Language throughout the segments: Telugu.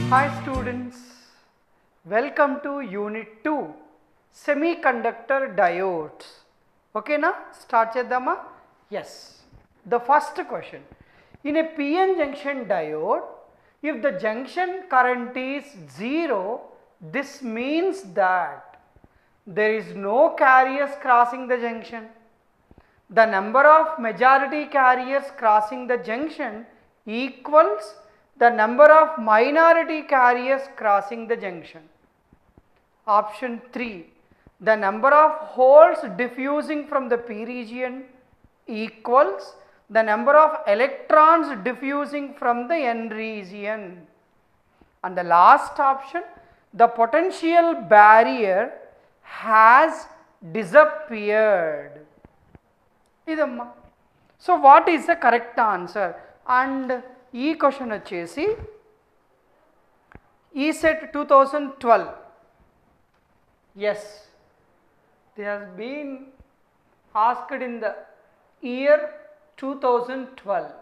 Hi students, welcome to Unit 2 Semiconductor Diodes. ఓకేనా స్టార్ట్ చేద్దామా yes the first question in a PN junction diode if the junction current is zero this means that there is no carriers crossing the junction. The number of majority carriers crossing the junction equals the number of minority carriers crossing the junction. Option 3. The number of holes diffusing from the p region equals the number of electrons diffusing from the n region. And the last option, the potential barrier has disappeared. ఇదమ్మా so what is the correct answer and ఈ క్వశ్చన్ వచ్చేసి ఈ set two thousand twelve yes the has been asked in the year two thousand twelve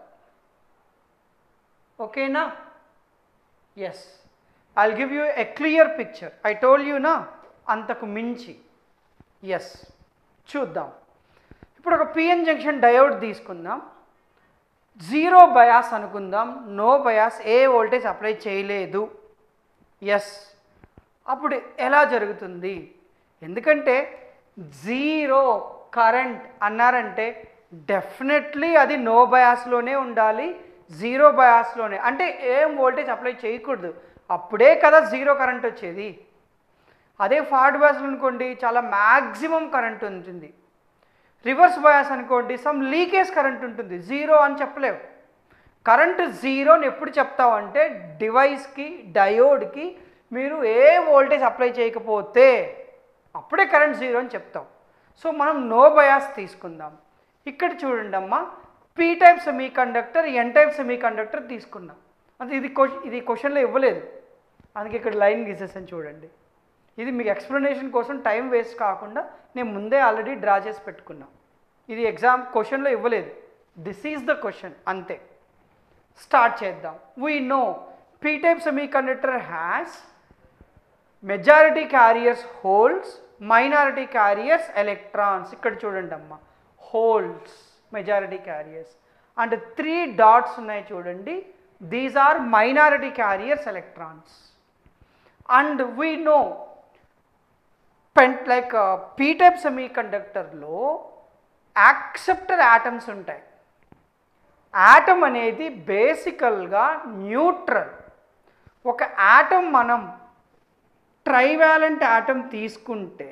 ఓకేనా yes I'll give you a clear picture I told you నా అంతకు మించి ఎస్ చూద్దాం ఇప్పుడు ఒక పిఎన్ జంక్షన్ డయోడ్ తీసుకుందాం జీరో బయాస్ అనుకుందాం నో బయాస్ ఏ వోల్టేజ్ అప్లై చేయలేదు ఎస్ అప్పుడు ఎలా జరుగుతుంది ఎందుకంటే జీరో కరెంట్ అన్నారంటే డెఫినెట్లీ అది నో బయాస్లోనే ఉండాలి జీరో బయాస్లోనే అంటే ఏం వోల్టేజ్ అప్లై చేయకూడదు అప్పుడే కదా జీరో కరెంట్ వచ్చేది అదే ఫార్వర్డ్ బయాస్ అనుకోండి చాలా మ్యాక్సిమం కరెంట్ ఉంటుంది రివర్స్ బయాస్ అనుకోండి సమ్ లీకేజ్ కరెంట్ ఉంటుంది జీరో అని చెప్పలేవు కరెంట్ జీరోని ఎప్పుడు చెప్తామంటే డివైస్కి డయోడ్కి మీరు ఏ వోల్టేజ్ అప్లై చేయకపోతే అప్పుడే కరెంట్ జీరో అని చెప్తాం సో మనం నో బయాస్ తీసుకుందాం ఇక్కడ చూడండి అమ్మా P type semi conductor N type semi conductor తీసుకున్నాం అంటే ఇది క్వశ్చన్ ఇది క్వశ్చన్లో ఇవ్వలేదు అందుకే ఇక్కడ లైన్ గీసేసాను చూడండి ఇది మీకు ఎక్స్ప్లెనేషన్ కోసం టైం వేస్ట్ కాకుండా నేను ముందే ఆల్రెడీ డ్రా చేసి పెట్టుకున్నా ఇది ఎగ్జామ్ క్వశ్చన్లో ఇవ్వలేదు దిస్ ఈజ్ ద క్వశ్చన్ అంతే స్టార్ట్ చేద్దాం we know P type semi conductor has majority carriers holes minority carriers electrons ఇక్కడ చూడండి అమ్మ holes majority carriers and three dots ఉన్నాయి చూడండి these are minority carriers electrons and we know పెంట్ లైక్ పీ టైప్ సెమీ కండక్టర్లో యాక్సెప్టర్ యాటమ్స్ ఉంటాయి యాటమ్ అనేది బేసికల్గా న్యూట్రల్ ఒక యాటమ్ మనం ట్రైవాలెంట్ యాటమ్ తీసుకుంటే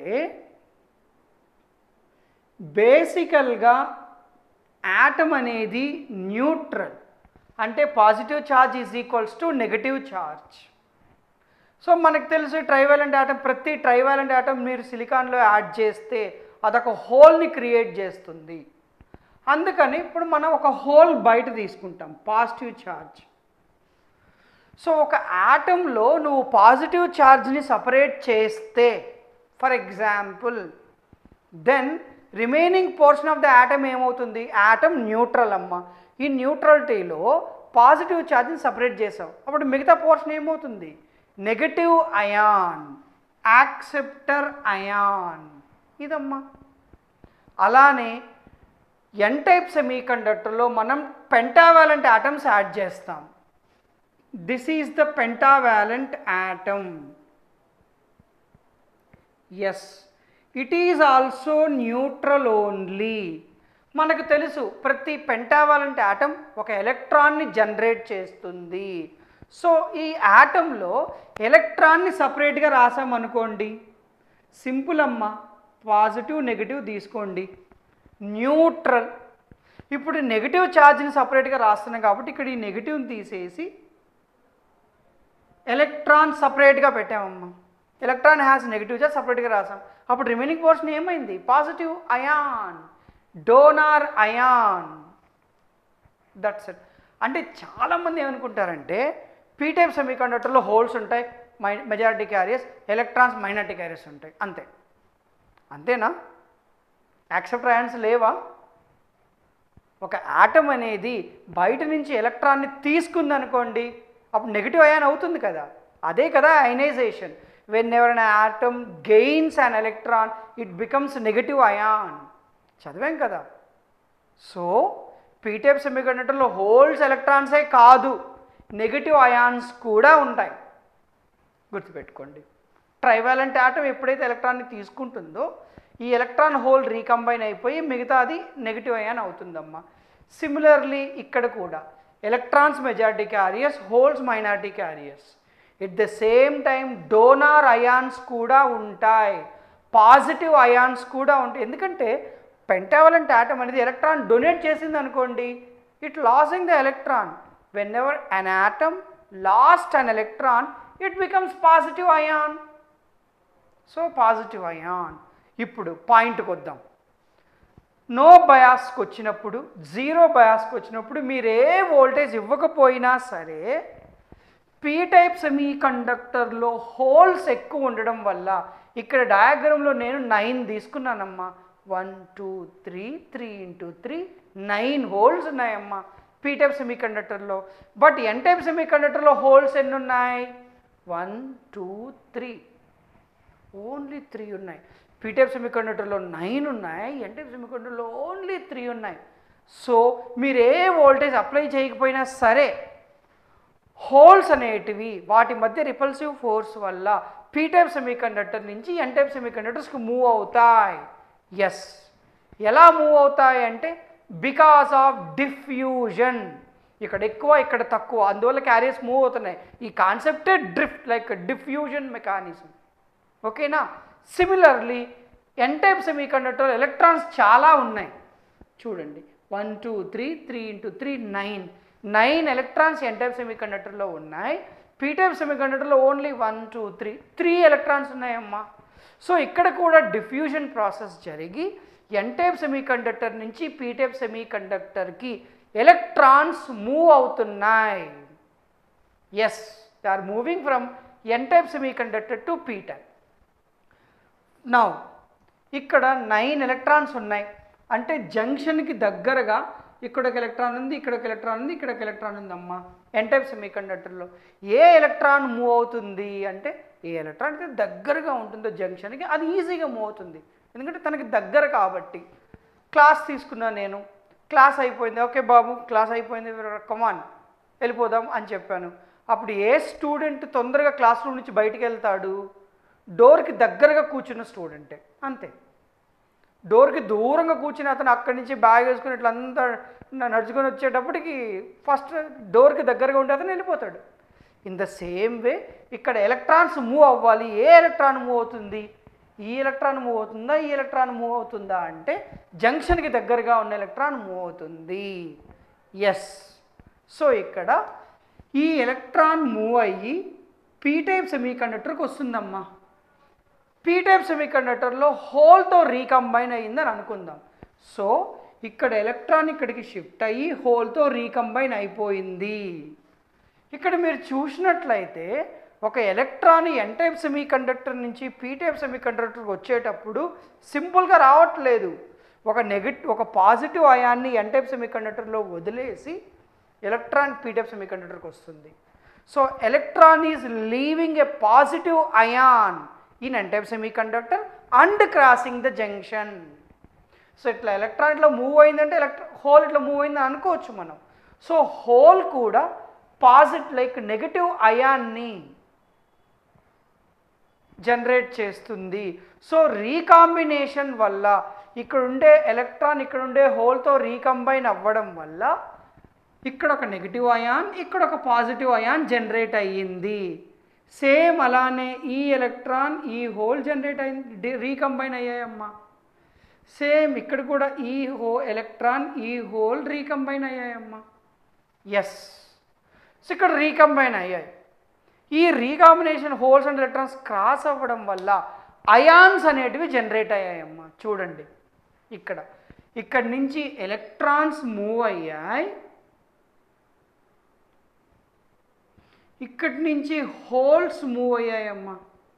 బేసికల్గా యాటమ్ అనేది న్యూట్రల్ అంటే positive charge is equals to negative charge so మనకు తెలుసు ట్రైవాలెంట్ ఆటం ప్రతి ట్రైవాలెంట్ ఆటం మీరు సిలికాన్లో యాడ్ చేస్తే అదొక హోల్ని క్రియేట్ చేస్తుంది అందుకని ఇప్పుడు మనం ఒక హోల్ బయట తీసుకుంటాం పాజిటివ్ ఛార్జ్ సో ఒక యాటంలో నువ్వు పాజిటివ్ ఛార్జ్ని సపరేట్ చేస్తే for example then remaining portion of the atom ఏమవుతుంది యాటమ్ న్యూట్రల్ అమ్మ ఈ న్యూట్రలిటీలో పాజిటివ్ ఛార్జ్ని సపరేట్ చేసావు అప్పుడు మిగతా పోర్షన్ ఏమవుతుంది నెగటివ్ అయాన్ యాక్సెప్టర్ అయాన్ ఇదమ్మా అలానే ఎన్ టైప్ సెమీ కండక్టర్లో మనం పెంటావాలెంట్ ఆటమ్స్ యాడ్ చేస్తాం this is the pentavalent atom yes it is also neutral only మనకు తెలుసు ప్రతి పెంటావాలెంట్ యాటమ్ ఒక ఎలక్ట్రాన్ని జనరేట్ చేస్తుంది సో ఈ యాటంలో ఎలక్ట్రాన్ని సపరేట్గా రాసామనుకోండి సింపుల్ అమ్మ పాజిటివ్ నెగిటివ్ తీసుకోండి న్యూట్రల్ ఇప్పుడు నెగిటివ్ ఛార్జ్ని సపరేట్గా రాస్తున్నాం కాబట్టి ఇక్కడ ఈ నెగిటివ్ని తీసేసి ఎలక్ట్రాన్ సపరేట్గా పెట్టామమ్మా ఎలక్ట్రాన్ హ్యాస్ నెగిటివ్ ఛార్జ్ సపరేట్గా రాసాం అప్పుడు రిమైనింగ్ పోర్షన్ ఏమైంది positive ion donor ion that's it అంటే చాలామంది ఏమనుకుంటారంటే పీ టైప్ సెమీ కండక్టర్లో హోల్స్ ఉంటాయి మై majority carriers electrons minority carriers ఉంటాయి అంతే అంతేనా యాక్సెప్టర్ అయాన్స్ లేవా ఒక ఆటమ్ అనేది బయట నుంచి ఎలక్ట్రాన్ని తీసుకుంది అనుకోండి అప్పుడు నెగిటివ్ అయాన్ అవుతుంది కదా అదే కదా ionisation whenever an atom gains an electron it becomes negative ion చదివాం కదా సో పీటైప్ సెమీకండక్టర్లో హోల్స్ ఎలక్ట్రాన్సే కాదు నెగటివ్ అయాన్స్ కూడా ఉంటాయి గుర్తుపెట్టుకోండి ట్రైవాలెంట్ ఆటం ఎప్పుడైతే ఎలక్ట్రాన్ని తీసుకుంటుందో ఈ ఎలక్ట్రాన్ హోల్ రీకంబైన్ అయిపోయి మిగతాది నెగిటివ్ అయాన్ అవుతుందమ్మా సిమిలర్లీ ఇక్కడ కూడా electrons majority carriers holes minority carriers at the same time donor ions కూడా ఉంటాయి పాజిటివ్ అయాన్స్ కూడా ఉంటాయి ఎందుకంటే పెంటావలెంట్ ఆటం అనేది ఎలక్ట్రాన్ డొనేట్ చేసింది అనుకోండి it losing the electron whenever an atom lost an electron it becomes positive ion so positive ion ఇప్పుడు పాయింట్కి వద్దాం నో బయాస్కి వచ్చినప్పుడు జీరో బయాస్కి వచ్చినప్పుడు మీరు ఏ వోల్టేజ్ ఇవ్వకపోయినా సరే పీ టైప్ సెమీ కండక్టర్లో హోల్స్ ఎక్కువ ఉండడం వల్ల ఇక్కడ డయాగ్రామ్లో నేను నైన్ తీసుకున్నానమ్మా one two three three into three nine holes ఉన్నాయమ్మా పీ టైప్ సెమీ కండక్టర్లో బట్ ఎన్ టైప్ సెమీ కండక్టర్లో హోల్స్ ఎన్ని ఉన్నాయి one two three only three ఉన్నాయి పీటైప్ సెమీకండక్టర్లో నైన్ ఉన్నాయి ఎన్టైప్ సెమీకండక్టర్లో ఓన్లీ త్రీ ఉన్నాయి సో మీరు ఏ వోల్టేజ్ అప్లై చేయకపోయినా సరే హోల్స్ అనేటివి వాటి మధ్య రిపల్సివ్ ఫోర్స్ వల్ల పీ టైప్ సెమీకండక్టర్ నుంచి ఎన్ టైప్ సెమీకండక్టర్స్కి మూవ్ అవుతాయి ఎస్ ఎలా మూవ్ అవుతాయి అంటే బికాస్ ఆఫ్ డిఫ్యూజన్ ఇక్కడ ఎక్కువ ఇక్కడ తక్కువ అందువల్ల క్యారియర్స్ మూవ్ అవుతున్నాయి ఈ కాన్సెప్టే డ్రిఫ్ట్ లైక్ డిఫ్యూజన్ మెకానిజం ఓకేనా similarly N type semiconductor electrons చాలా ఉన్నాయి చూడండి one two three three into three nine nine electrons N type సెమీకండక్టర్లో ఉన్నాయి పీ టైప్ సెమీకండక్టర్లో only one two three three electrons ఉన్నాయమ్మా సో ఇక్కడ కూడా డిఫ్యూజన్ ప్రాసెస్ జరిగి ఎన్ టైప్ సెమీకండక్టర్ నుంచి పీ టైప్ సెమీకండక్టర్కి ఎలక్ట్రాన్స్ మూవ్ అవుతున్నాయి yes they are moving from N type semiconductor to P type now ఇక్కడ నైన్ ఎలక్ట్రాన్స్ ఉన్నాయి అంటే జంక్షన్కి దగ్గరగా ఇక్కడ ఒక ఎలక్ట్రాన్ ఉంది ఇక్కడ ఒక ఎలక్ట్రాన్ ఉంది ఇక్కడ ఒక ఎలక్ట్రాన్ ఉందమ్మా ఎన్ టైప్ సెమీకండక్టర్లో ఏ ఎలక్ట్రాన్ మూవ్ అవుతుంది అంటే ఏ ఎలక్ట్రాన్ అయితే దగ్గరగా ఉంటుందో జంక్షన్కి అది ఈజీగా మూవ్ అవుతుంది ఎందుకంటే తనకి దగ్గర కాబట్టి క్లాస్ తీసుకున్నా నేను క్లాస్ అయిపోయింది ఓకే బాబు క్లాస్ అయిపోయింది కమాన్ వెళ్ళిపోదాం అని చెప్పాను అప్పుడు ఏ స్టూడెంట్ తొందరగా క్లాస్ రూమ్ నుంచి బయటికి వెళ్తాడు డోర్కి దగ్గరగా కూర్చున్న స్టూడెంటే అంతే డోర్కి దూరంగా కూర్చుని అతను అక్కడి నుంచి బ్యాగ్ వేసుకుని ఇట్లా అంతా న- నడుచుకొని వచ్చేటప్పటికి ఫస్ట్ డోర్కి దగ్గరగా ఉంటే అతను వెళ్ళిపోతాడు ఇన్ ద సేమ్ వే ఇక్కడ ఎలక్ట్రాన్స్ మూవ్ అవ్వాలి ఏ ఎలక్ట్రాన్ మూవ్ అవుతుంది ఈ ఎలక్ట్రాన్ మూవ్ అవుతుందా ఈ ఎలక్ట్రాన్ మూవ్ అవుతుందా అంటే జంక్షన్కి దగ్గరగా ఉన్న ఎలక్ట్రాన్ మూవ్ అవుతుంది ఎస్ సో ఇక్కడ ఈ ఎలక్ట్రాన్ మూవ్ అయ్యి పీ టైప్ సెమీకండక్టర్కి వస్తుందమ్మా పీ టైప్ సెమీకండక్టర్లో హోల్తో రీకంబైన్ అయ్యిందని అనుకుందాం సో ఇక్కడ ఎలక్ట్రాన్ ఇక్కడికి షిఫ్ట్ అయ్యి హోల్తో రీకంబైన్ అయిపోయింది ఇక్కడ మీరు చూసినట్లయితే ఒక ఎలక్ట్రాన్ ఎన్ టైప్ సెమీకండక్టర్ నుంచి పీ టైప్ సెమీకండక్టర్కి వచ్చేటప్పుడు సింపుల్గా రావట్లేదు ఒక నెగటివ్ ఒక పాజిటివ్ అయాన్ని ఎన్ టైప్ సెమీకండక్టర్లో వదిలేసి ఎలక్ట్రాన్ పీ టైప్ సెమీకండక్టర్కి వస్తుంది so electron is leaving a positive ion in N type semiconductor and crossing the junction so ఇట్లా ఎలక్ట్రాన్ ఇట్లా మూవ్ అయిందంటే ఎలక్ట్రా హోల్ ఇట్లా మూవ్ అయిందని అనుకోవచ్చు మనం సో హోల్ కూడా పాజిటివ్ లైక్ నెగటివ్ అయాన్ని జనరేట్ చేస్తుంది సో రీకాంబినేషన్ వల్ల ఇక్కడ ఉండే ఎలక్ట్రాన్ ఇక్కడ ఉండే హోల్తో రీకంబైన్ అవ్వడం వల్ల ఇక్కడ ఒక నెగిటివ్ అయాన్ ఇక్కడ ఒక పాజిటివ్ అయాన్ జనరేట్ అయ్యింది సేమ్ అలానే ఈ ఎలక్ట్రాన్ ఈ హోల్ జనరేట్ అయింది రీకంబైన్ అయ్యాయమ్మా సేమ్ ఇక్కడ కూడా ఈ హో ఎలక్ట్రాన్ ఈ హోల్ రీకంబైన్ అయ్యాయమ్మా ఎస్ సో ఇక్కడ రీకంబైన్ అయ్యాయి ఈ recombination holes and electrons cross అవ్వడం వల్ల అయాన్స్ అనేటివి జనరేట్ అయ్యాయమ్మా చూడండి ఇక్కడ ఇక్కడ నుంచి ఎలక్ట్రాన్స్ మూవ్ అయ్యాయి ఇక్కడి నుంచి హోల్స్ మూవ్ అయ్యాయమ్మా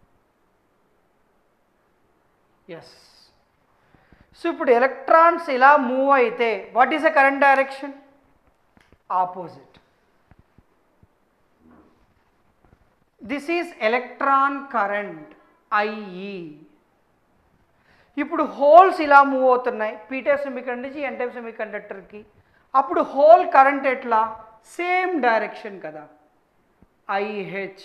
ఎస్ సో ఇప్పుడు ఎలక్ట్రాన్స్ ఇలా మూవ్ అయితే what is the current direction opposite this is electron current IE ఇప్పుడు హోల్స్ ఇలా మూవ్ అవుతున్నాయి పీటైప్ సెమీకండక్టర్ నుంచి ఎన్టైప్ సెమీకండక్టర్కి అప్పుడు హోల్ కరెంట్ ఎట్లా సేమ్ డైరెక్షన్ కదా ఐహెచ్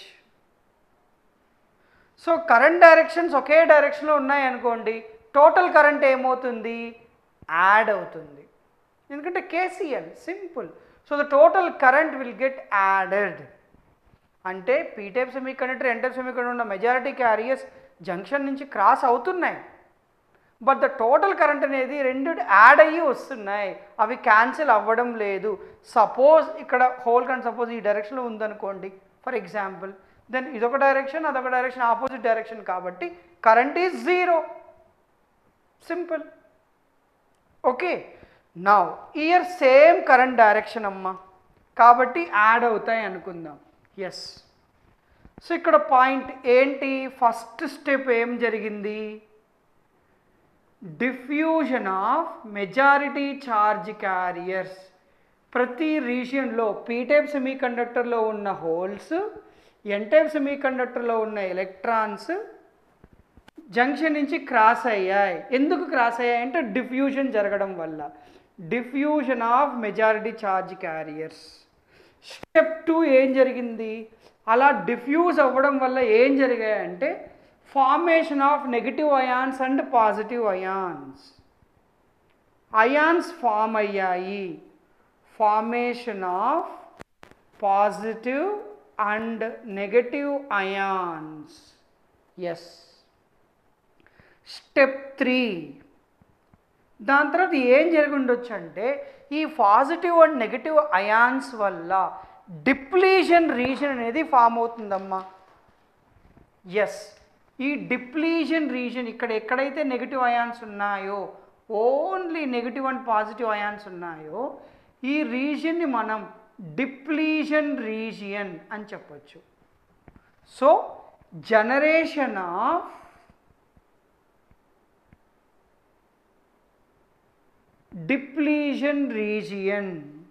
సో కరెంట్ డైరెక్షన్స్ ఒకే డైరెక్షన్లో ఉన్నాయనుకోండి టోటల్ కరెంట్ ఏమవుతుంది యాడ్ అవుతుంది ఎందుకంటే KCL simple so the total current will get added అంటే పీటైప్ సెమీకండక్టర్ ఎన్టైప్ సెమీకండక్టర్ ఉన్న మెజారిటీ క్యారియర్స్ జంక్షన్ నుంచి క్రాస్ అవుతున్నాయి బట్ ద టోటల్ కరెంట్ అనేది రెండు యాడ్ అయ్యి వస్తున్నాయి అవి క్యాన్సిల్ అవ్వడం లేదు సపోజ్ ఇక్కడ హోల్ కరెంట్ సపోజ్ ఈ డైరెక్షన్లో ఉందనుకోండి ఫర్ ఎగ్జాంపుల్ దెన్ ఇదొక డైరెక్షన్ అదొక డైరెక్షన్ ఆపోజిట్ డైరెక్షన్ కాబట్టి current is zero simple okay now here same current direction అమ్మా కాబట్టి యాడ్ అవుతాయి అనుకుందాం ఎస్ సో ఇక్కడ పాయింట్ ఏంటి ఫస్ట్ స్టెప్ ఏం జరిగింది diffusion of majority charge carriers ప్రతి రీజియన్లో పీటైప్ సెమీకండక్టర్లో ఉన్న హోల్స్ ఎన్టైప్ సెమీకండక్టర్లో ఉన్న ఎలక్ట్రాన్స్ జంక్షన్ నుంచి క్రాస్ అయ్యాయి ఎందుకు క్రాస్ అయ్యాయి అంటే డిఫ్యూజన్ జరగడం వల్ల diffusion of majority charge carriers step two ఏం జరిగింది అలా డిఫ్యూజ్ అవ్వడం వల్ల ఏం జరిగాయంటే formation of negative ions and positive ions ions form అయ్యాయి formation of positive and negative ions yes step three దాని తర్వాత ఏం జరిగి ఉండొచ్చు అంటే ఈ పాజిటివ్ అండ్ నెగిటివ్ అయాన్స్ వల్ల డిప్లీషన్ రీజన్ అనేది ఫామ్ అవుతుందమ్మా ఎస్ ఈ డిప్లీషన్ రీజన్ ఇక్కడ ఎక్కడైతే నెగిటివ్ అయాన్స్ ఉన్నాయో only negative and positive ions ఉన్నాయో ఈ రీజియన్ని మనం డిప్లీషన్ రీజియన్ అని చెప్పొచ్చు so generation of depletion region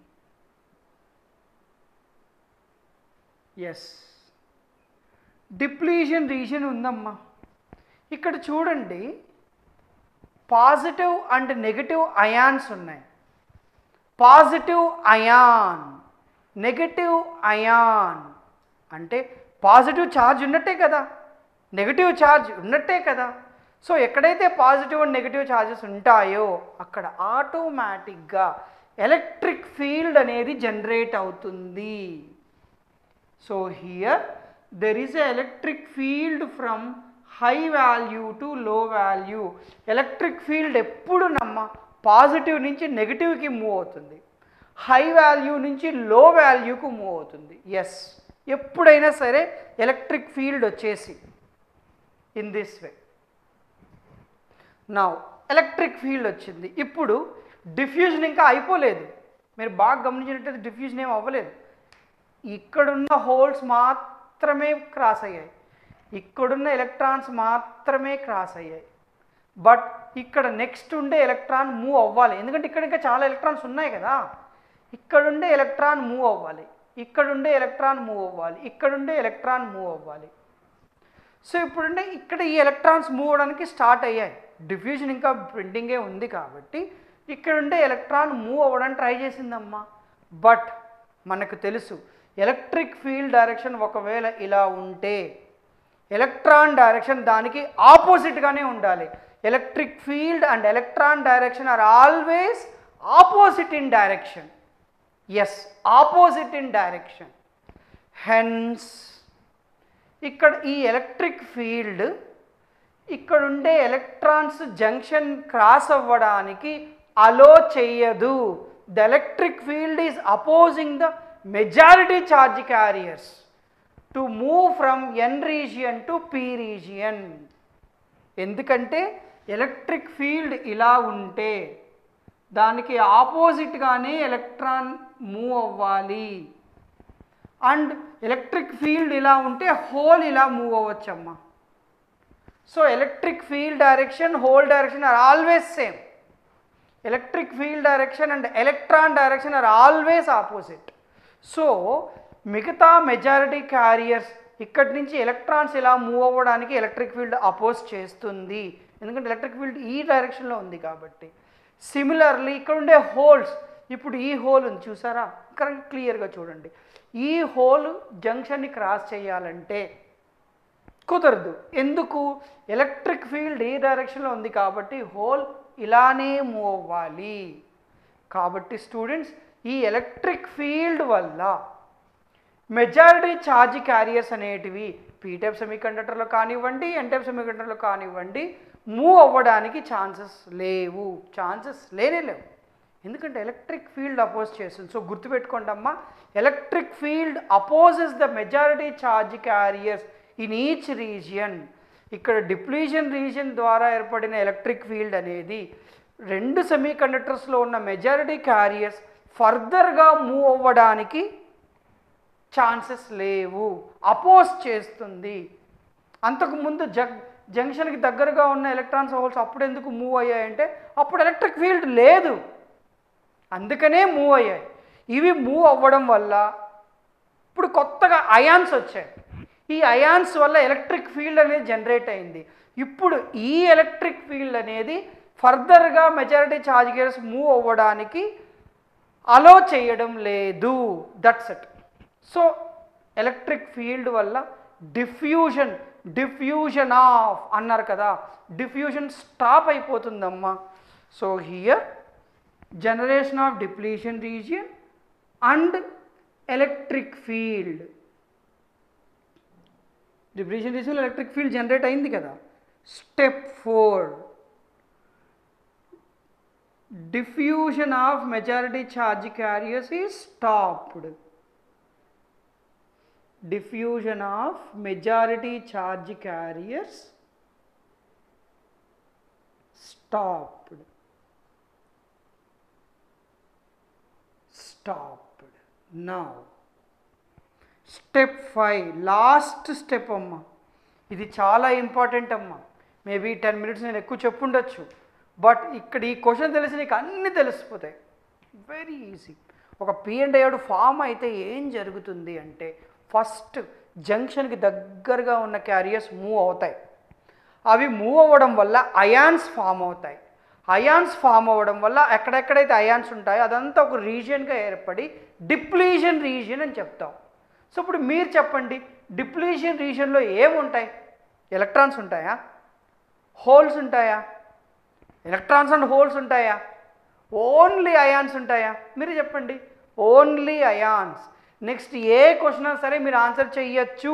yes depletion region ఉందమ్మా ఇక్కడ చూడండి పాజిటివ్ అండ్ నెగటివ్ అయాన్స్ ఉన్నాయి పాజిటివ్ అయాన్ నెగటివ్ అయాన్ అంటే పాజిటివ్ ఛార్జ్ ఉన్నట్టే కదా నెగటివ్ ఛార్జ్ ఉన్నట్టే కదా సో ఎక్కడైతే పాజిటివ్ అండ్ నెగటివ్ ఛార్జెస్ ఉంటాయో అక్కడ ఆటోమేటిక్గా ఎలక్ట్రిక్ ఫీల్డ్ అనేది జనరేట్ అవుతుంది so here there is a electric field from high value to low value electric field ఎప్పుడు నమ్మ పాజిటివ్ నుంచి నెగిటివ్కి మూవ్ అవుతుంది హై వాల్యూ నుంచి లో వాల్యూకు మూవ్ అవుతుంది ఎస్ ఎప్పుడైనా సరే ఎలక్ట్రిక్ ఫీల్డ్ వచ్చేసి ఇన్ దిస్ వే నా ఎలక్ట్రిక్ ఫీల్డ్ వచ్చింది ఇప్పుడు డిఫ్యూజన్ ఇంకా అయిపోలేదు మీరు బాగా గమనించినట్టయితే డిఫ్యూజన్ ఏం అవ్వలేదు ఇక్కడున్న హోల్స్ మాత్రమే క్రాస్ అయ్యాయి ఇక్కడున్న ఎలక్ట్రాన్స్ మాత్రమే క్రాస్ అయ్యాయి బట్ ఇక్కడ నెక్స్ట్ ఉండే ఎలక్ట్రాన్ మూవ్ అవ్వాలి ఎందుకంటే ఇక్కడ ఇంకా చాలా ఎలక్ట్రాన్స్ ఉన్నాయి కదా ఇక్కడుండే ఎలక్ట్రాన్ మూవ్ అవ్వాలి ఇక్కడుండే ఎలక్ట్రాన్ మూవ్ అవ్వాలి ఇక్కడుండే ఎలక్ట్రాన్ మూవ్ అవ్వాలి సో ఇప్పుడుండే ఇక్కడ ఈ ఎలక్ట్రాన్స్ మూవ్ అవడానికి స్టార్ట్ అయ్యాయి డిఫ్యూజన్ ఇంకా ప్రింటింగే ఉంది కాబట్టి ఇక్కడ ఉండే ఎలక్ట్రాన్ మూవ్ అవ్వడానికి ట్రై చేసిందమ్మా బట్ మనకు తెలుసు ఎలక్ట్రిక్ ఫీల్డ్ డైరెక్షన్ ఒకవేళ ఇలా ఉంటే ఎలక్ట్రాన్ డైరెక్షన్ దానికి ఆపోజిట్గానే ఉండాలి electric field and electron direction are always opposite in direction yes opposite in direction hence ఇక్కడ ఈ ఎలక్ట్రిక్ ఫీల్డ్ ఇక్కడ ఉండే ఎలక్ట్రాన్స్ జంక్షన్ క్రాస్ అవ్వడానికి అలో చెయ్యదు the electric field is opposing the majority charge carriers to move from N region to P region ఎందుకంటే ఎలక్ట్రిక్ ఫీల్డ్ ఇలా ఉంటే దానికి ఆపోజిట్గానే ఎలక్ట్రాన్ మూవ్ అవ్వాలి అండ్ ఎలక్ట్రిక్ ఫీల్డ్ ఇలా ఉంటే హోల్ ఇలా మూవ్ అవ్వచ్చమ్మా so electric field direction hole direction are always same electric field direction and electron direction are always opposite so మిగతా మెజారిటీ క్యారియర్స్ ఇక్కడి నుంచి ఎలక్ట్రాన్స్ ఇలా మూవ్ అవ్వడానికి ఎలక్ట్రిక్ ఫీల్డ్ అపోజ్ చేస్తుంది ఎందుకంటే ఎలక్ట్రిక్ ఫీల్డ్ ఈ డైరెక్షన్లో ఉంది కాబట్టి సిమిలర్లీ ఇక్కడ ఉండే హోల్స్ ఇప్పుడు ఈ హోల్ ఉంది చూసారా కరెక్ట్ క్లియర్గా చూడండి ఈ హోల్ జంక్షన్ని క్రాస్ చేయాలంటే కుదరదు ఎందుకు ఎలక్ట్రిక్ ఫీల్డ్ ఈ డైరెక్షన్లో ఉంది కాబట్టి హోల్ ఇలానే మూవ్ అవ్వాలి కాబట్టి స్టూడెంట్స్ ఈ ఎలక్ట్రిక్ ఫీల్డ్ వల్ల మెజారిటీ ఛార్జ్ క్యారియర్స్ అనేటివి పీటైప్ సెమీకండక్టర్లో కానివ్వండి ఎన్టైప్ సెమీకండక్టర్లో కానివ్వండి మూవ్ అవ్వడానికి ఛాన్సెస్ లేవు ఛాన్సెస్ లేనే లేవు ఎందుకంటే ఎలక్ట్రిక్ ఫీల్డ్ అపోజ్ చేస్తుంది సో గుర్తుపెట్టుకోండి అమ్మా electric field opposes the majority charge carriers in each region ఇక్కడ డిప్లీషన్ రీజియన్ ద్వారా ఏర్పడిన ఎలక్ట్రిక్ ఫీల్డ్ అనేది రెండు సెమీ కండక్టర్స్లో ఉన్న మెజారిటీ క్యారియర్స్ ఫర్దర్గా మూవ్ అవ్వడానికి ఛాన్సెస్ లేవు అపోజ్ చేస్తుంది అంతకుముందు జగ్ జంక్షన్కి దగ్గరగా ఉన్న ఎలక్ట్రాన్స్ హోల్స్ అప్పుడు ఎందుకు మూవ్ అయ్యాయంటే అప్పుడు ఎలక్ట్రిక్ ఫీల్డ్ లేదు అందుకనే మూవ్ అయ్యాయి ఇవి మూవ్ అవ్వడం వల్ల ఇప్పుడు కొత్తగా అయాన్స్ వచ్చాయి ఈ అయాన్స్ వల్ల ఎలక్ట్రిక్ ఫీల్డ్ అనేది జనరేట్ అయింది ఇప్పుడు ఈ ఎలక్ట్రిక్ ఫీల్డ్ అనేది ఫర్దర్గా మెజారిటీ ఛార్జ్ గేర్స్ మూవ్ అవ్వడానికి అలో చేయడం లేదు that's it so electric field వల్ల డిఫ్యూజన్ డిఫ్యూజన్ ఆఫ్ అన్నారు కదా డిఫ్యూజన్ స్టాప్ అయిపోతుందమ్మా so here generation of depletion region and electric field depletion region electric field generate అయింది కదా step four diffusion of majority charge carriers is stopped diffusion of majority charge carriers stopped stopped now step five last step అమ్మా ఇది చాలా ఇంపార్టెంట్ అమ్మా మేబీ టెన్ మినిట్స్ నేను ఎక్కువ చెప్పుండొచ్చు బట్ ఇక్కడ ఈ క్వశ్చన్ తెలిసి నీకు అన్నీ తెలిసిపోతాయి వెరీ ఈజీ ఒక పి అండ్ ఐడు ఫామ్ అయితే ఏం జరుగుతుంది అంటే ఫస్ట్ జంక్షన్కి దగ్గరగా ఉన్న క్యారియర్స్ మూవ్ అవుతాయి అవి మూవ్ అవ్వడం వల్ల అయాన్స్ ఫామ్ అవుతాయి అయాన్స్ ఫామ్ అవ్వడం వల్ల ఎక్కడెక్కడైతే అయాన్స్ ఉంటాయో అదంతా ఒక రీజియన్గా ఏర్పడి డిప్లీషన్ రీజియన్ అని చెప్తాం సో ఇప్పుడు మీరు చెప్పండి డిప్లీషన్ రీజియన్లో ఏముంటాయి ఎలక్ట్రాన్స్ ఉంటాయా హోల్స్ ఉంటాయా ఎలక్ట్రాన్స్ అండ్ హోల్స్ ఉంటాయా ఓన్లీ అయాన్స్ ఉంటాయా మీరు చెప్పండి ఓన్లీ అయాన్స్ నెక్స్ట్ ఏ క్వశ్చన్ అయినా సరే మీరు ఆన్సర్ చెయ్యొచ్చు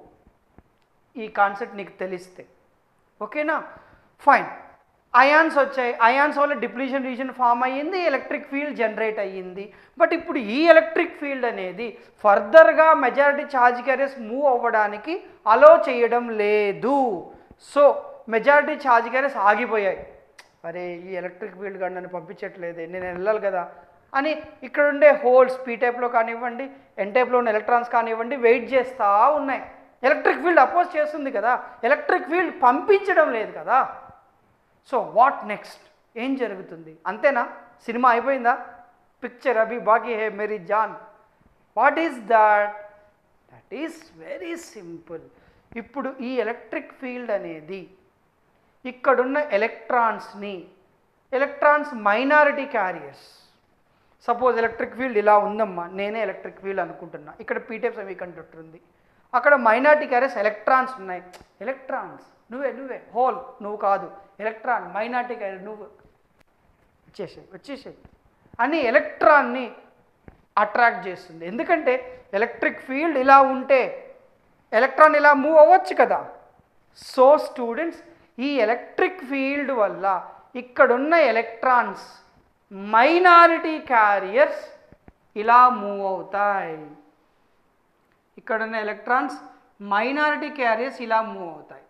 ఈ కాన్సెప్ట్ నీకు తెలిస్తే ఓకేనా ఫైన్ అయాన్స్ వచ్చాయి అయాన్స్ వల్ల డిప్లీషన్ రీజన్ ఫామ్ అయ్యింది ఎలక్ట్రిక్ ఫీల్డ్ జనరేట్ అయ్యింది బట్ ఇప్పుడు ఈ ఎలక్ట్రిక్ ఫీల్డ్ అనేది ఫర్దర్గా మెజారిటీ ఛార్జ్ క్యారియర్స్ మూవ్ అవ్వడానికి అలో చేయడం లేదు సో మెజారిటీ ఛార్జ్ క్యారియర్స్ ఆగిపోయాయి అరే ఈ ఎలక్ట్రిక్ ఫీల్డ్ గార్డ్ నన్ను పంపించట్లేదే నేను వెళ్ళాలి కదా అని ఇక్కడ ఉండే హోల్స్ పీ టైప్లో కానివ్వండి ఎన్ టైప్లో ఉన్న ఎలక్ట్రాన్స్ కానివ్వండి వెయిట్ చేస్తూ ఉన్నాయి ఎలక్ట్రిక్ ఫీల్డ్ అపోజ్ చేస్తుంది కదా ఎలక్ట్రిక్ ఫీల్డ్ పంపించడం లేదు కదా సో వాట్ నెక్స్ట్ ఏం జరుగుతుంది అంతేనా సినిమా అయిపోయిందా పిక్చర్ అభి బాకీ హే మేరీ జాన్ what is that that is very simple ఇప్పుడు ఈ ఎలక్ట్రిక్ ఫీల్డ్ అనేది ఇక్కడున్న ఎలక్ట్రాన్స్ని electrons minority carriers suppose electric field ఇలా ఉందమ్మా నేనే ఎలక్ట్రిక్ ఫీల్డ్ అనుకుంటున్నా ఇక్కడ పీటైప్ సెమీ కండక్టర్ ఉంది అక్కడ మైనారిటీ క్యారియర్స్ ఎలక్ట్రాన్స్ ఉన్నాయి ఎలక్ట్రాన్స్ నువ్వే నువ్వే హోల్ నువ్వు కాదు ఎలక్ట్రాన్ మైనారిటీ క్యారియర్ నువ్వు వచ్చేసాయి వచ్చేసాయి అని ఎలక్ట్రాన్ని అట్రాక్ట్ చేస్తుంది ఎందుకంటే ఎలక్ట్రిక్ ఫీల్డ్ ఇలా ఉంటే ఎలక్ట్రాన్ ఇలా మూవ్ అవ్వచ్చు కదా సో స్టూడెంట్స్ ఈ ఎలక్ట్రిక్ ఫీల్డ్ వల్ల ఇక్కడున్న ఎలక్ట్రాన్స్ మైనారిటీ క్యారియర్స్ ఇలా మూవ్ అవుతాయి ఇక్కడున్న ఎలక్ట్రాన్స్ మైనారిటీ క్యారియర్స్ ఇలా మూవ్ అవుతాయి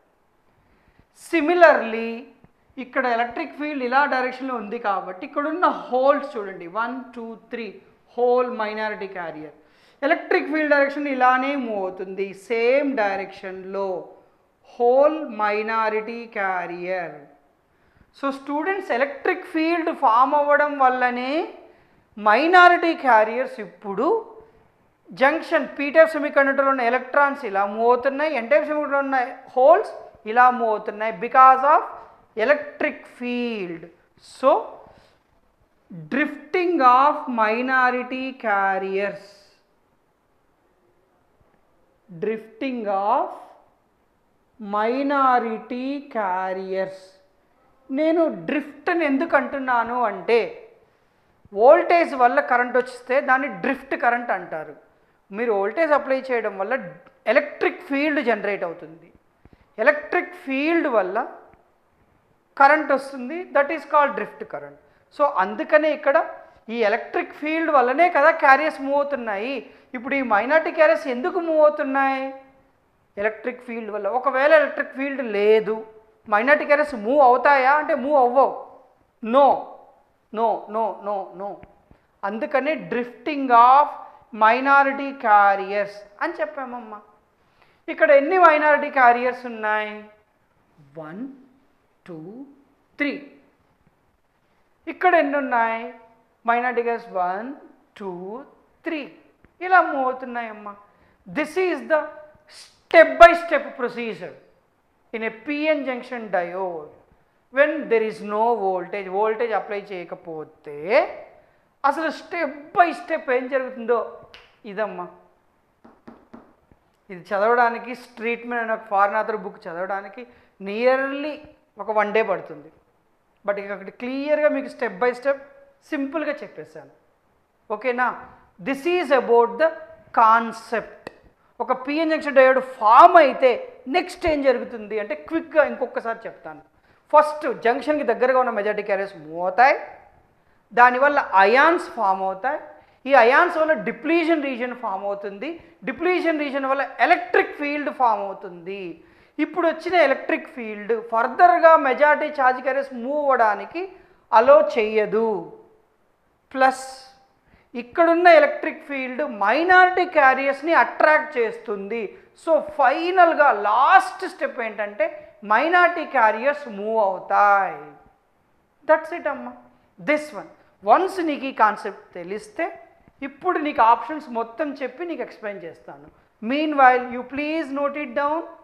సిమిలర్లీ ఇక్కడ ఎలక్ట్రిక్ ఫీల్డ్ ఇలా డైరెక్షన్లో ఉంది కాబట్టి ఇక్కడున్న హోల్స్ చూడండి one two three hole minority carrier electric field direction ఇలానే మూవ్ అవుతుంది సేమ్ డైరెక్షన్లో hole minority carrier so students electric field form అవ్వడం వల్లనే మైనారిటీ క్యారియర్స్ ఇప్పుడు జంక్షన్ పీ టైప్ సెమీకండక్టర్లో ఉన్న ఎలక్ట్రాన్స్ ఇలా మూవ్ అవుతున్నాయి ఎన్ టైప్ సెమీకండక్టర్లో ఉన్న హోల్స్ ఇలా మూవ్ అవుతున్నాయి because of electric field so drifting of minority carriers drifting of minority carriers నేను డ్రిఫ్ట్ అని ఎందుకు అంటున్నాను అంటే వోల్టేజ్ వల్ల కరెంట్ వచ్చిస్తే దాన్ని డ్రిఫ్ట్ కరెంట్ అంటారు మీరు వోల్టేజ్ అప్లై చేయడం వల్ల ఎలక్ట్రిక్ ఫీల్డ్ జనరేట్ అవుతుంది ఎలక్ట్రిక్ ఫీల్డ్ వల్ల కరెంట్ వస్తుంది that is called drift current so అందుకనే ఇక్కడ ఈ ఎలక్ట్రిక్ ఫీల్డ్ వల్లనే కదా క్యారియర్స్ మూవ్ అవుతున్నాయి ఇప్పుడు ఈ మైనార్టీ క్యారియర్స్ ఎందుకు మూవ్ అవుతున్నాయి ఎలక్ట్రిక్ ఫీల్డ్ వల్ల ఒకవేళ ఎలక్ట్రిక్ ఫీల్డ్ లేదు మైనార్టీ క్యారియర్స్ మూవ్ అవుతాయా అంటే మూవ్ అవ్వవు no no no no no అందుకనే డ్రిఫ్టింగ్ ఆఫ్ మైనారిటీ క్యారియర్స్ అని చెప్పామమ్మా ఇక్కడ ఎన్ని మైనారిటీ క్యారియర్స్ ఉన్నాయి వన్ టూ త్రీ ఇక్కడ ఎన్ని ఉన్నాయి minority carriers one two three ఇలా మూవ్ అవుతున్నాయమ్మా this is the step by step procedure in a PN junction diode when there is no voltage voltage apply చేయకపోతే అసలు స్టెప్ బై స్టెప్ ఏం జరుగుతుందో ఇదమ్మా ఇది చదవడానికి స్ట్రీట్ మెన్ అనే ఒక ఫారిన్ బుక్ చదవడానికి నియర్లీ ఒక వన్ డే పడుతుంది బట్ ఇక అక్కడ క్లియర్గా మీకు స్టెప్ బై స్టెప్ సింపుల్గా చెప్పేశాను ఓకేనా this is about the concept ఒక పిఎన్ జంక్షన్ డయోడ్ ఫామ్ అయితే నెక్స్ట్ ఏం జరుగుతుంది అంటే క్విక్గా ఇంకొకసారి చెప్తాను ఫస్ట్ జంక్షన్కి దగ్గరగా ఉన్న మెజారిటీ క్యారియర్స్ మూవ్ అవుతాయి దానివల్ల అయాన్స్ ఫామ్ అవుతాయి ఈ అయాన్స్ వల్ల డిప్లీషన్ రీజన్ ఫామ్ అవుతుంది డిప్లీషన్ రీజన్ వల్ల ఎలక్ట్రిక్ ఫీల్డ్ ఫామ్ అవుతుంది ఇప్పుడు వచ్చిన ఎలక్ట్రిక్ ఫీల్డ్ ఫర్దర్గా మెజారిటీ ఛార్జ్ క్యారియర్స్ మూవ్ అవ్వడానికి అలో చెయ్యదు ప్లస్ ఇక్కడున్న ఎలక్ట్రిక్ ఫీల్డ్ మైనారిటీ క్యారియర్స్ని అట్రాక్ట్ చేస్తుంది సో ఫైనల్గా లాస్ట్ స్టెప్ ఏంటంటే మైనారిటీ క్యారియర్స్ మూవ్ అవుతాయి దట్స్ ఇట్ అమ్మా దిస్ వన్ వన్స్ నీకు ఈ కాన్సెప్ట్ తెలిస్తే ఇప్పుడు నీకు ఆప్షన్స్ మొత్తం చెప్పి నీకు ఎక్స్ప్లెయిన్ చేస్తాను meanwhile you please note it down